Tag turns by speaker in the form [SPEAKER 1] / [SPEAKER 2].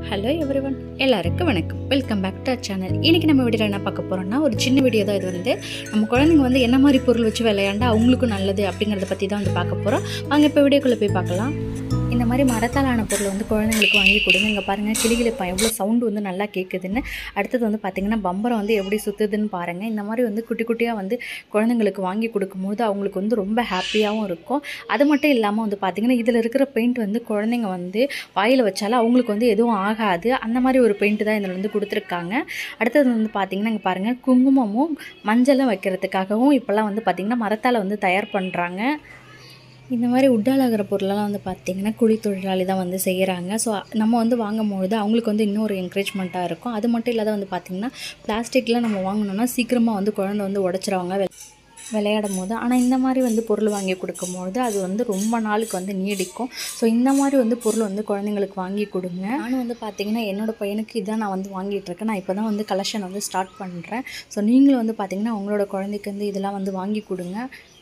[SPEAKER 1] hello everyone எல்லாருக்கும் வணக்கம் welcome back to channel இன்றைக்கி நம்ம வீடியோவில் என்ன பார்க்க போகிறோம்னா ஒரு சின்ன வீடியோ தான் இது வந்து நம்ம குழந்தைங்க வந்து என்ன மாதிரி பொருள் வச்சு விளையாண்டா அவங்களுக்கும் நல்லது அப்படிங்கிறத பற்றி தான் வந்து பார்க்க போகிறோம் வாங்க இப்போ வீடியோக்குள்ளே போய் பார்க்கலாம் இந்த மாதிரி மரத்தாலான பொருள் வந்து குழந்தைங்களுக்கு வாங்கி கொடுங்க இங்கே பாருங்கள் கிளிகிளிப்பா எவ்வளோ சவுண்டு வந்து நல்லா கேட்குதுன்னு அடுத்தது வந்து பார்த்திங்கன்னா பம்பரம் வந்து எப்படி சுற்றுதுன்னு பாருங்கள் இந்த மாதிரி வந்து குட்டி குட்டியாக வந்து குழந்தைங்களுக்கு வாங்கி கொடுக்கும்போது அவங்களுக்கு வந்து ரொம்ப ஹாப்பியாகவும் இருக்கும் அது மட்டும் இல்லாமல் வந்து பார்த்திங்கன்னா இதில் இருக்கிற பெயிண்ட் வந்து குழந்தைங்க வந்து வாயில் வச்சாலும் அவங்களுக்கு வந்து எதுவும் ஆகாது அந்த மாதிரி ஒரு பெயிண்ட் தான் இதில் வந்து கொடுத்துருக்காங்க அடுத்தது வந்து பார்த்திங்கன்னா இங்கே பாருங்கள் குங்குமமும் மஞ்சளும் வைக்கிறதுக்காகவும் இப்போல்லாம் வந்து பார்த்திங்கன்னா மரத்தால் வந்து தயார் பண்ணுறாங்க இந்த மாதிரி உட்டால் ஆகிற பொருளெல்லாம் வந்து பார்த்திங்கன்னா குழி தொழிலாளி தான் வந்து செய்கிறாங்க ஸோ நம்ம வந்து வாங்கும்பொழுது அவங்களுக்கு வந்து இன்னும் ஒரு என்கரேஜ்மெண்ட்டாக இருக்கும் அது மட்டும் இல்லாத வந்து பார்த்திங்கன்னா பிளாஸ்டிக்கில் நம்ம வாங்கினோம்னா சீக்கிரமாக வந்து குழந்தை வந்து உடச்சிருவாங்க விளையாடும் போது ஆனால் இந்த மாதிரி வந்து பொருள் வாங்கி கொடுக்கும்பொழுது அது வந்து ரொம்ப நாளுக்கு வந்து நீடிக்கும் ஸோ இந்த மாதிரி வந்து பொருள் வந்து குழந்தைங்களுக்கு வாங்கி கொடுங்க நானும் வந்து பார்த்தீங்கன்னா என்னோட பையனுக்கு இதான் நான் வந்து வாங்கிட்டு இருக்கேன் நான் இப்போ தான் வந்து கலெக்ஷன் வந்து ஸ்டார்ட் பண்ணுறேன் ஸோ நீங்களும் வந்து பார்த்தீங்கன்னா உங்களோட குழந்தைக்கு வந்து இதெல்லாம் வந்து வாங்கி கொடுங்க